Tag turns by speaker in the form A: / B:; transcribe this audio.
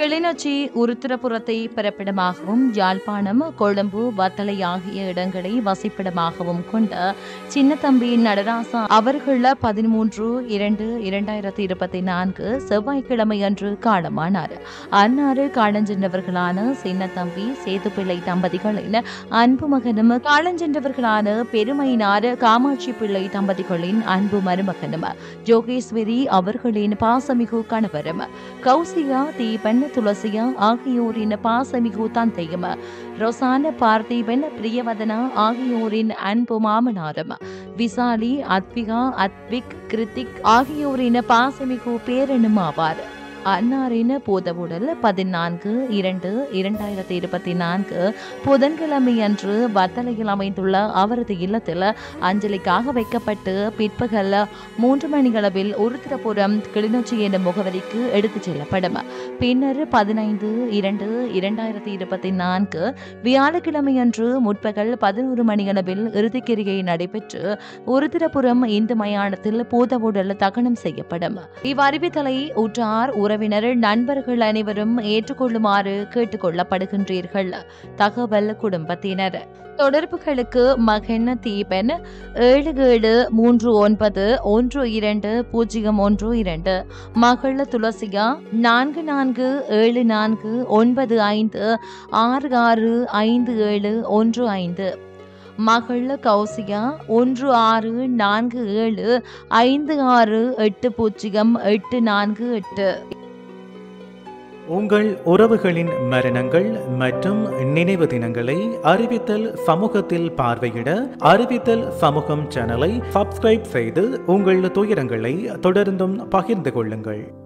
A: கிளிநொச்சி உருத்திரபுரத்தை பிறப்பிடமாகவும் யாழ்ப்பாணம் கொழும்பு வத்தளை ஆகிய இடங்களை வசிப்பிடமாகவும் கொண்ட சின்னத்தம்பி நடராசா அவர்கள பதிமூன்று இரண்டு இரண்டாயிரத்தி இருபத்தி நான்கு செவ்வாய்க்கிழமை அன்று காலமானார் அன்னாறு காலஞ்சென்றவர்களான சின்னத்தம்பி சேதுப்பிள்ளை தம்பதிகளின் அன்பு மகனும் காலஞ்சென்றவர்களான பெருமையினார் காமாட்சி பிள்ளை தம்பதிகளின் அன்பு மருமகனும் ஜோகேஸ்வரி அவர்களின் பாசமிகு கணவரும் கௌசியா தீபன் துளசியா ஆகியோரின் பாசமிகு தந்தையும் ரொசான பார்த்திபன் பிரியவதனா ஆகியோரின் அன்பு மாமனாரும் விசாலி அத்விகா அத்விக் கிருத்திக் ஆகியோரின் பாசமிகு பேரனும் ஆவார் அன்னாரின் பூதவுடல் பதினான்கு இரண்டு இரண்டாயிரத்தி இருபத்தி நான்கு புதன்கிழமை அன்று வத்தலையில் அமைந்துள்ள அவரது இல்லத்தில் அஞ்சலிக்காக வைக்கப்பட்டு பிற்பகல் மூன்று மணிகளவில் உருத்திரபுரம் கிளிநொச்சி எனும் முகவரிக்கு எடுத்துச் செல்லப்படும் பின்னர் பதினைந்து இரண்டு இரண்டாயிரத்தி இருபத்தி நான்கு வியாழக்கிழமை அன்று முற்பகல் பதினோரு மணியளவில் இறுதிக்கிரியை நடைபெற்று உருத்திரபுரம் இந்து மயானத்தில் பூதவுடல் தகனம் செய்யப்படும் இவ்வறிவித்தலை உற்றார் உறவினர் நண்பர்கள் அனைவரும் ஏற்றுக்கொள்ளுமாறு கேட்டுக்கொள்ளப்படுகின்றீர்கள் தகவல் குடும்பத்தினர் தொடர்புகளுக்கு மகன் தீபன் ஏழு ஏழு மூன்று ஒன்பது ஒன்று இரண்டு பூஜ்ஜியம் ஒன்று இரண்டு மகள் துளசியா நான்கு நான்கு ஏழு நான்கு ஒன்பது ஐந்து ஆறு ஆறு ஐந்து ஏழு ஒன்று ஐந்து மகள் கௌசியா ஒன்று ஆறு நான்கு ஏழு ஐந்து ஆறு எட்டு பூஜ்ஜியம் எட்டு நான்கு எட்டு
B: உங்கள் உறவுகளின் மரணங்கள் மற்றும் நினைவு தினங்களை அறிவித்தல் சமூகத்தில் பார்வையிட அறிவித்தல் சமூகம் சேனலை சப்ஸ்கிரைப் செய்து உங்கள் துயரங்களை தொடர்ந்தும் பகிர்ந்து கொள்ளுங்கள்